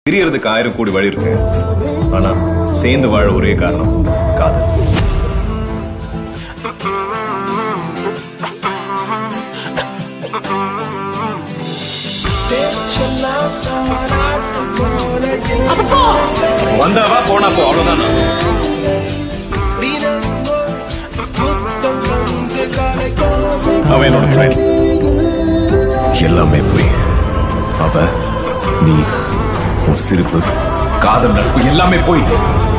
பிரியறதுக்கு ஆயிரம் கோடி வழி இருக்கு ஆனா சேர்ந்து வாழ ஒரே காரணம் காதல் வந்தாவா போனா போ அவ்வளவுதான் அவன் என்னோட ஃப்ரெண்ட் எல்லாமே போய் அவ நீ உன் சிரிப்பு காதல் நட்பு எல்லாமே போய்